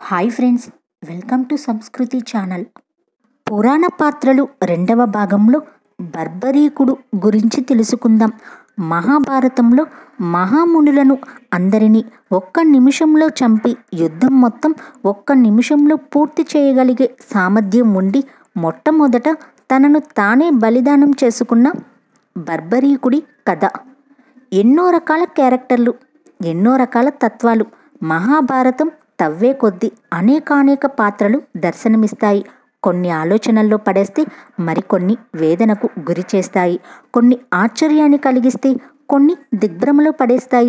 hi friends welcome to Sanskriti channel పురాణ పాత్రలు రెండవ భాగంలో బర్బరీకుడు గురించి తెలుసుకుందాం మహాభారతంలో మహామునులను అందరినీ ఒక్క నిమిషంలో చంపి యుద్ధం మొత్తం ఒక్క నిమిషంలో పూర్తి చేయగలిగే సామర్థ్యం ఉండి మొట్టమొదట తనను తానే బలిదానం చేసుకున్న బర్బరీకుడి కథ ఎన్నో రకాల క్యారెక్టర్లు ఎన్నో రకాల తత్వాలు మహాభారతం తవ్వే కొద్దీ అనేకానేక పాత్రలు దర్శనమిస్తాయి కొన్ని ఆలోచనల్లో పడేస్తే మరికొన్ని వేదనకు గురి చేస్తాయి కొన్ని ఆశ్చర్యాన్ని కలిగిస్తే కొన్ని దిగ్భ్రమలో పడేస్తాయి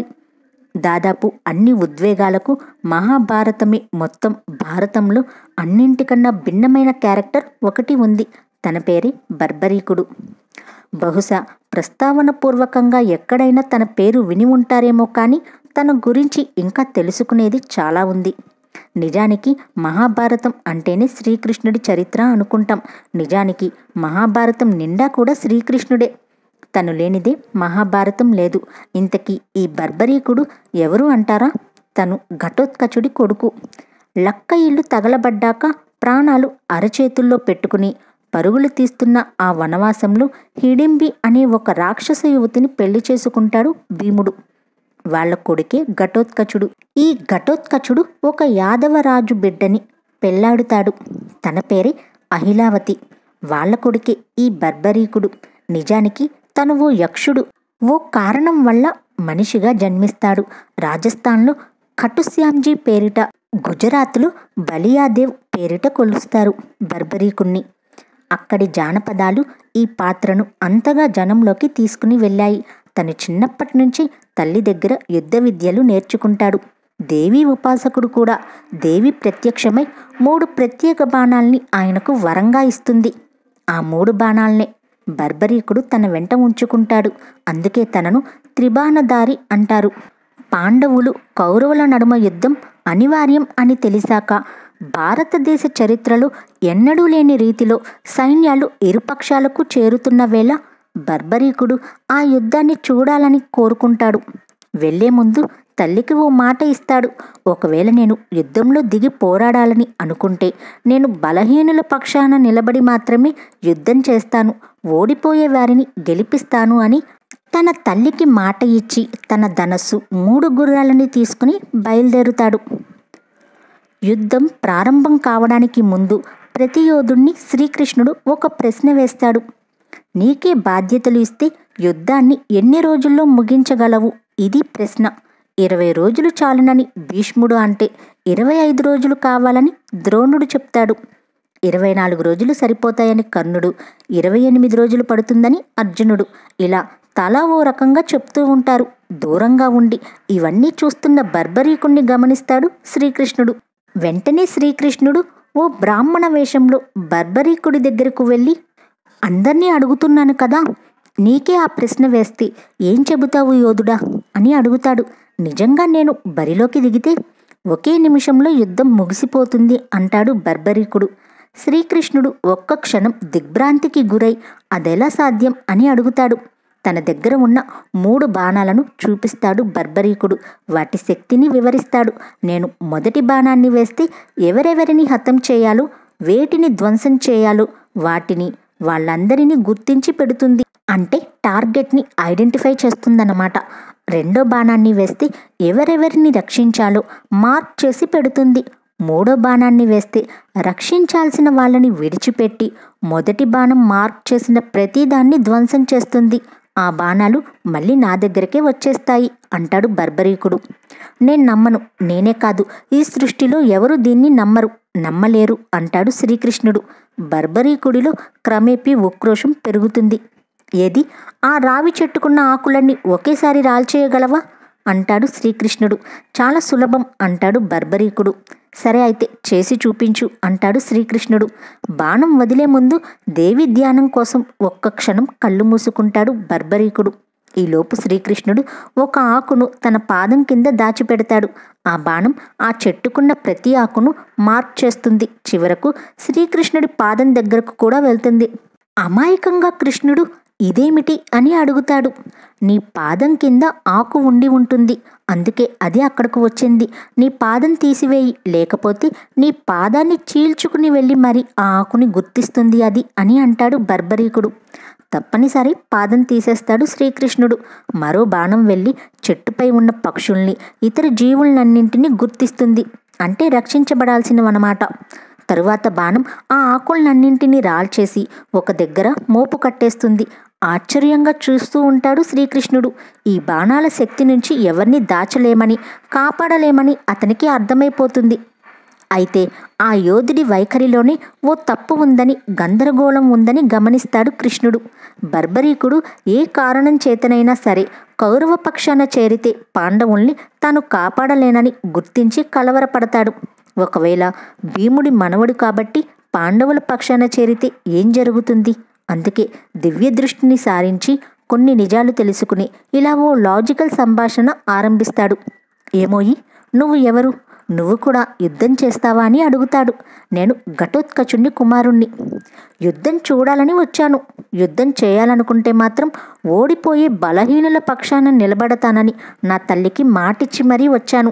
దాదాపు అన్ని ఉద్వేగాలకు మహాభారతమే మొత్తం భారతంలో అన్నింటికన్నా భిన్నమైన క్యారెక్టర్ ఒకటి ఉంది తన పేరే బర్బరీకుడు బహుశా ప్రస్తావన పూర్వకంగా ఎక్కడైనా తన పేరు విని ఉంటారేమో కానీ తన గురించి ఇంకా తెలుసుకునేది చాలా ఉంది నిజానికి మహాభారతం అంటేనే శ్రీకృష్ణుడి చరిత్ర అనుకుంటాం నిజానికి మహాభారతం నిండా కూడా శ్రీకృష్ణుడే తను లేనిదే మహాభారతం లేదు ఇంతకీ ఈ బర్బరీకుడు ఎవరు అంటారా తను ఘటోత్కచుడి కొడుకు లక్క ఇల్లు తగలబడ్డాక ప్రాణాలు అరచేతుల్లో పెట్టుకుని పరుగులు తీస్తున్న ఆ వనవాసంలో హిడింబి అనే ఒక రాక్షస యువతిని పెళ్లి చేసుకుంటాడు భీముడు వాళ్ళ కొడుకే ఘటోత్కచుడు ఈ ఘటోత్కచుడు ఒక యాదవరాజు బిడ్డని పెళ్లాడుతాడు తన పేరే అహిలావతి వాళ్ళ కొడుకే ఈ బర్బరీకుడు నిజానికి తను ఓ యక్షుడు ఓ కారణం వల్ల మనిషిగా జన్మిస్తాడు రాజస్థాన్లో ఖటుశ్యాంజీ పేరిట గుజరాత్లో బలియాదేవ్ పేరిట కొలుస్తారు బర్బరీకుణ్ణి అక్కడి జానపదాలు ఈ పాత్రను అంతగా జనంలోకి తీసుకుని వెళ్ళాయి తను చిన్నప్పటి నుంచి తల్లి దగ్గర యుద్ధ విద్యలు నేర్చుకుంటాడు దేవి ఉపాసకుడు కూడా దేవి ప్రత్యక్షమై మూడు ప్రత్యేక బాణాల్ని ఆయనకు వరంగా ఇస్తుంది ఆ మూడు బాణాల్నే బర్బరీకుడు తన వెంట ఉంచుకుంటాడు అందుకే తనను త్రిబాణదారి అంటారు పాండవులు కౌరవుల నడుమ యుద్ధం అనివార్యం అని తెలిసాక భారతదేశ చరిత్రలో ఎన్నడూ లేని రీతిలో సైన్యాలు ఇరుపక్షాలకు చేరుతున్న వేళ బర్బరీకుడు ఆ యుద్ధాన్ని చూడాలని కోరుకుంటాడు వెళ్లే ముందు తల్లికి ఓ మాట ఇస్తాడు ఒకవేళ నేను యుద్ధంలో దిగి పోరాడాలని అనుకుంటే నేను బలహీనుల పక్షాన నిలబడి మాత్రమే యుద్ధం చేస్తాను ఓడిపోయే వారిని గెలిపిస్తాను అని తన తల్లికి మాట ఇచ్చి తన ధనస్సు మూడు గుర్రాలని తీసుకుని బయలుదేరుతాడు యుద్ధం ప్రారంభం కావడానికి ముందు ప్రతి యోధుణ్ణి శ్రీకృష్ణుడు ఒక ప్రశ్న వేస్తాడు నీకే బాధ్యతలు ఇస్తే యుద్ధాన్ని ఎన్ని రోజుల్లో ముగించగలవు ఇది ప్రశ్న ఇరవై రోజులు చాలునని భీష్ముడు అంటే ఇరవై ఐదు రోజులు కావాలని ద్రోణుడు చెప్తాడు ఇరవై నాలుగు రోజులు సరిపోతాయని కర్ణుడు ఇరవై ఎనిమిది రోజులు పడుతుందని అర్జునుడు ఇలా తలా ఓ రకంగా చెప్తూ ఉంటారు దూరంగా ఉండి ఇవన్నీ చూస్తున్న బర్బరీకుణ్ణి గమనిస్తాడు శ్రీకృష్ణుడు వెంటనే శ్రీకృష్ణుడు ఓ బ్రాహ్మణ వేషంలో బర్బరీకుడి దగ్గరకు వెళ్ళి అందరినీ అడుగుతున్నాను కదా నీకే ఆ ప్రశ్న వేస్తే ఏం చెబుతావు యోధుడా అని అడుగుతాడు నిజంగా నేను బరిలోకి దిగితే ఒకే నిమిషంలో యుద్ధం ముగిసిపోతుంది అంటాడు బర్బరీకుడు శ్రీకృష్ణుడు ఒక్క క్షణం దిగ్భ్రాంతికి గురై అదెలా సాధ్యం అని అడుగుతాడు తన దగ్గర ఉన్న మూడు బాణాలను చూపిస్తాడు బర్బరీకుడు వాటి శక్తిని వివరిస్తాడు నేను మొదటి బాణాన్ని వేస్తే ఎవరెవరిని హతం చేయాలో వేటిని ధ్వంసం చేయాలో వాటిని వాళ్ళందరినీ గుర్తించి పెడుతుంది అంటే టార్గెట్ని ఐడెంటిఫై చేస్తుందన్నమాట రెండో బాణాన్ని వేస్తే ఎవరెవరిని రక్షించాలో మార్క్ చేసి పెడుతుంది మూడో బాణాన్ని వేస్తే రక్షించాల్సిన వాళ్ళని విడిచిపెట్టి మొదటి బాణం మార్క్ చేసిన ప్రతిదాన్ని ధ్వంసం చేస్తుంది ఆ బాణాలు మళ్ళీ నా దగ్గరకే వచ్చేస్తాయి అంటాడు బర్బరీకుడు నేను నమ్మను నేనే కాదు ఈ సృష్టిలో ఎవరు దీన్ని నమ్మరు నమ్మలేరు అంటాడు శ్రీకృష్ణుడు బర్బరీకుడిలో క్రమేపీ ఉక్రోషం పెరుగుతుంది ఏది ఆ రావి చెట్టుకున్న ఆకులన్నీ ఒకేసారి రాల్చేయగలవా అంటాడు శ్రీకృష్ణుడు చాలా సులభం అంటాడు బర్బరీకుడు సరే అయితే చేసి చూపించు అంటాడు శ్రీకృష్ణుడు బాణం వదిలే ముందు దేవి ధ్యానం కోసం ఒక్క క్షణం కళ్ళు మూసుకుంటాడు బర్బరీకుడు ఈలోపు శ్రీకృష్ణుడు ఒక ఆకును తన పాదం కింద దాచిపెడతాడు ఆ బాణం ఆ చెట్టుకున్న ప్రతి ఆకును మార్క్ చేస్తుంది చివరకు శ్రీకృష్ణుడి పాదం దగ్గరకు కూడా వెళ్తుంది అమాయకంగా కృష్ణుడు ఇదేమిటి అని అడుగుతాడు నీ పాదం కింద ఆకు ఉండి ఉంటుంది అందుకే అది అక్కడకు వచ్చింది నీ పాదం తీసివేయి లేకపోతే నీ పాదాన్ని చీల్చుకుని వెళ్ళి మరి ఆ ఆకుని గుర్తిస్తుంది అది అని అంటాడు బర్బరీకుడు తప్పనిసరి పాదం తీసేస్తాడు శ్రీకృష్ణుడు మరో బాణం వెళ్ళి చెట్టుపై ఉన్న పక్షుల్ని ఇతర జీవులన్నింటినీ గుర్తిస్తుంది అంటే రక్షించబడాల్సినవన్నమాట తరువాత బాణం ఆ ఆకులన్నింటినీ రాల్చేసి ఒక దగ్గర మోపు కట్టేస్తుంది ఆశ్చర్యంగా చూస్తూ ఉంటాడు శ్రీకృష్ణుడు ఈ బాణాల శక్తి నుంచి ఎవరిని దాచలేమని కాపాడలేమని అతనికి అర్థమైపోతుంది అయితే ఆ యోధుడి వైఖరిలోనే ఓ తప్పు ఉందని గందరగోళం ఉందని గమనిస్తాడు కృష్ణుడు బర్బరీకుడు ఏ కారణం చేతనైనా సరే కౌరవ పక్షాన చేరితే పాండవుల్ని తాను కాపాడలేనని గుర్తించి కలవరపడతాడు ఒకవేళ భీముడి మనవడు కాబట్టి పాండవుల పక్షాన చేరితే ఏం జరుగుతుంది అందుకే దివ్య దృష్టిని సారించి కొన్ని నిజాలు తెలుసుకుని ఇలా ఓ లాజికల్ సంభాషణ ఆరంభిస్తాడు ఏమోయి నువ్వు ఎవరు నువ్వు కూడా యుద్ధం చేస్తావా అని అడుగుతాడు నేను ఘటోత్కచుణ్ణి కుమారుణ్ణి యుద్ధం చూడాలని వచ్చాను యుద్ధం చేయాలనుకుంటే మాత్రం ఓడిపోయే బలహీనుల పక్షాన నిలబడతానని నా తల్లికి మాటిచ్చి మరీ వచ్చాను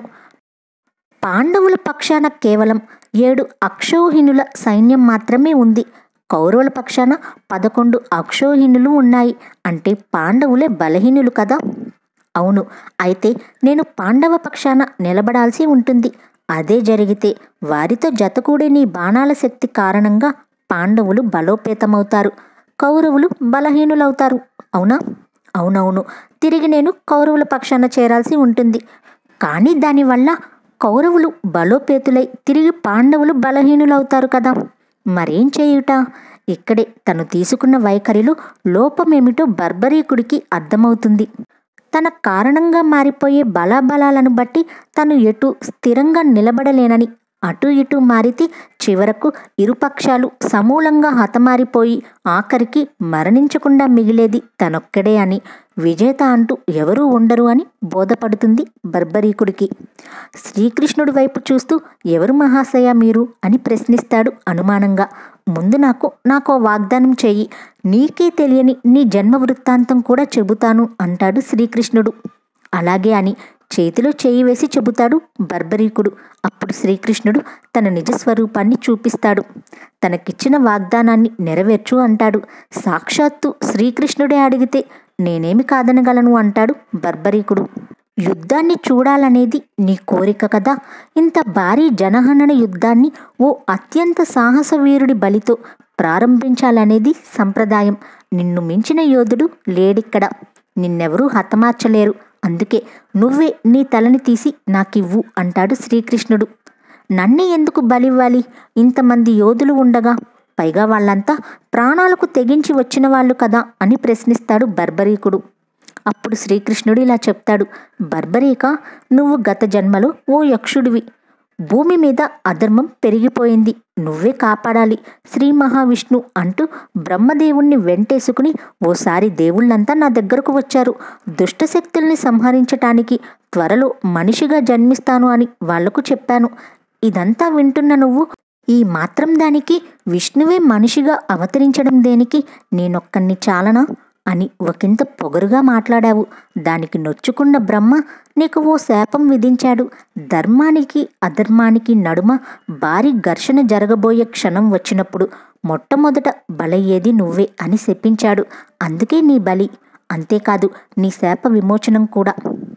పాండవుల పక్షాన కేవలం ఏడు అక్షౌహిణుల సైన్యం మాత్రమే ఉంది కౌరవుల పక్షాన పదకొండు అక్షౌహిణులు ఉన్నాయి అంటే పాండవులే బలహీనులు కదా అవును అయితే నేను పాండవ పక్షాన నిలబడాల్సి ఉంటుంది అదే జరిగితే వారితో జతకూడే నీ బాణాల శక్తి కారణంగా పాండవులు బలోపేతమవుతారు కౌరవులు బలహీనులవుతారు అవునా అవునవును తిరిగి నేను కౌరవుల పక్షాన చేరాల్సి ఉంటుంది కానీ దానివల్ల కౌరవులు బలోపేతులై తిరిగి పాండవులు బలహీనులవుతారు కదా మరేం చేయుట ఇక్కడే తను తీసుకున్న వైఖరిలో లోపమేమిటో బర్బరీకుడికి అర్థమవుతుంది తన కారణంగా మారిపోయే బలాబలాలను బట్టి తను ఎటు స్థిరంగా నిలబడలేనని అటు ఇటు మారితే చివరకు ఇరుపక్షాలు సమూలంగా హతమారిపోయి ఆఖరికి మరణించకుండా మిగిలేది తనొక్కడే అని విజేత అంటూ ఎవరూ ఉండరు అని బోధపడుతుంది బర్బరీకుడికి శ్రీకృష్ణుడి వైపు చూస్తూ ఎవరు మహాశయ మీరు అని ప్రశ్నిస్తాడు అనుమానంగా ముందు నాకు నాకో వాగ్దానం చెయ్యి నీకే తెలియని నీ జన్మ వృత్తాంతం కూడా చెబుతాను అంటాడు శ్రీకృష్ణుడు అలాగే అని చేతిలో చేయి వేసి చెబుతాడు బర్బరీకుడు అప్పుడు శ్రీకృష్ణుడు తన నిజ స్వరూపాన్ని చూపిస్తాడు తనకిచ్చిన వాగ్దానాన్ని నెరవేర్చు అంటాడు సాక్షాత్తు శ్రీకృష్ణుడే అడిగితే నేనేమి కాదనగలను అంటాడు బర్బరీకుడు యుద్ధాన్ని చూడాలనేది నీ కోరిక కదా ఇంత భారీ జనహనన యుద్ధాన్ని ఓ అత్యంత సాహసవీరుడి బలితో ప్రారంభించాలనేది సంప్రదాయం నిన్ను మించిన యోధుడు లేడిక్కడ నిన్నెవరూ హతమార్చలేరు అందుకే నువ్వే నీ తలని తీసి నాకివ్వు అంటాడు శ్రీకృష్ణుడు నన్నే ఎందుకు బలివ్వాలి ఇంతమంది యోధులు ఉండగా పైగా వాళ్ళంతా ప్రాణాలకు తెగించి వచ్చిన వాళ్ళు కదా అని ప్రశ్నిస్తాడు బర్బరీకుడు అప్పుడు శ్రీకృష్ణుడు ఇలా చెప్తాడు బర్బరీక నువ్వు గత జన్మలో ఓ యక్షుడివి భూమి మీద అధర్మం పెరిగిపోయింది నువ్వే కాపాడాలి శ్రీ మహావిష్ణు అంటూ బ్రహ్మదేవుణ్ణి వెంటేసుకుని ఓసారి దేవుళ్ళంతా నా దగ్గరకు వచ్చారు దుష్టశక్తుల్ని సంహరించటానికి త్వరలో మనిషిగా జన్మిస్తాను అని వాళ్లకు చెప్పాను ఇదంతా వింటున్న నువ్వు ఈ మాత్రం దానికి విష్ణువే మనిషిగా అవతరించడం దేనికి నేనొక్కడిని చాలనా అని ఒకంత పొగరుగా మాట్లాడావు దానికి నొచ్చుకున్న బ్రహ్మ నీకు ఓ శాపం విధించాడు ధర్మానికి అధర్మానికి నడుమ భారీ ఘర్షణ జరగబోయే క్షణం వచ్చినప్పుడు మొట్టమొదట బలయ్యేది నువ్వే అని శపించాడు అందుకే నీ బలి అంతేకాదు నీ శాప విమోచనం కూడా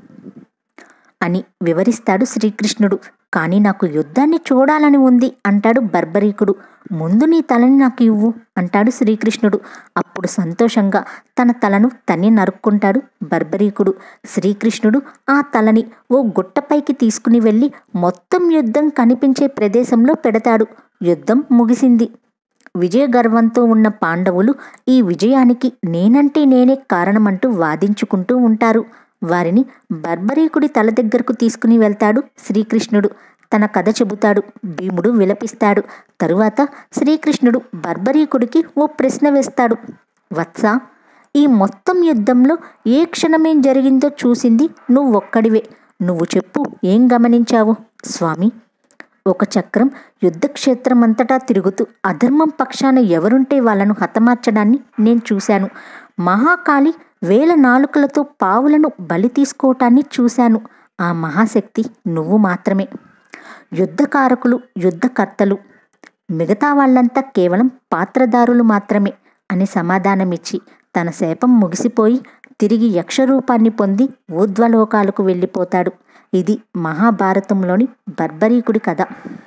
అని వివరిస్తాడు శ్రీకృష్ణుడు కానీ నాకు యుద్ధాన్ని చూడాలని ఉంది అంటాడు బర్బరీకుడు ముందు నీ తలని నాకు ఇవ్వు అంటాడు శ్రీకృష్ణుడు అప్పుడు సంతోషంగా తన తలను తన్ని నరుక్కుంటాడు బర్బరీకుడు శ్రీకృష్ణుడు ఆ తలని ఓ గుట్టపైకి తీసుకుని వెళ్ళి మొత్తం యుద్ధం కనిపించే ప్రదేశంలో పెడతాడు యుద్ధం ముగిసింది విజయ గర్వంతో ఉన్న పాండవులు ఈ విజయానికి నేనంటే నేనే కారణమంటూ వాదించుకుంటూ ఉంటారు వారిని బర్బరీకుడి తల దగ్గరకు తీసుకుని వెళ్తాడు శ్రీకృష్ణుడు తన కథ చెబుతాడు భీముడు విలపిస్తాడు తరువాత శ్రీకృష్ణుడు బర్బరీకుడికి ఓ ప్రశ్న వేస్తాడు వత్స ఈ మొత్తం యుద్ధంలో ఏ క్షణమేం జరిగిందో చూసింది నువ్వొక్కడివే నువ్వు చెప్పు ఏం గమనించావు స్వామి ఒక చక్రం యుద్ధక్షేత్రం అంతటా తిరుగుతూ అధర్మం పక్షాన ఎవరుంటే వాళ్ళను హతమార్చడాన్ని నేను చూశాను మహాకాళి వేల నాలుకలతో పావులను బలి తీసుకోవటాన్ని చూశాను ఆ మహాశక్తి నువ్వు మాత్రమే యుద్ధకారకులు యుద్ధకర్తలు మిగతా వాళ్ళంతా కేవలం పాత్రదారులు మాత్రమే అని సమాధానమిచ్చి తన శాపం ముగిసిపోయి తిరిగి యక్షరూపాన్ని పొంది ఊర్ధ్వలోకాలకు వెళ్ళిపోతాడు ఇది మహాభారతంలోని బర్బరీకుడి కథ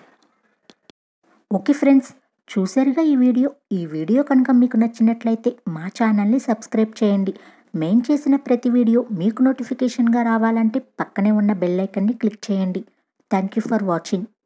ఓకే ఫ్రెండ్స్ చూసారుగా ఈ వీడియో ఈ వీడియో కనుక మీకు నచ్చినట్లయితే మా ఛానల్ని సబ్స్క్రైబ్ చేయండి మేము చేసిన ప్రతి వీడియో మీకు నోటిఫికేషన్గా రావాలంటే పక్కనే ఉన్న బెల్ ఐకన్ని క్లిక్ చేయండి థ్యాంక్ యూ ఫర్ వాచింగ్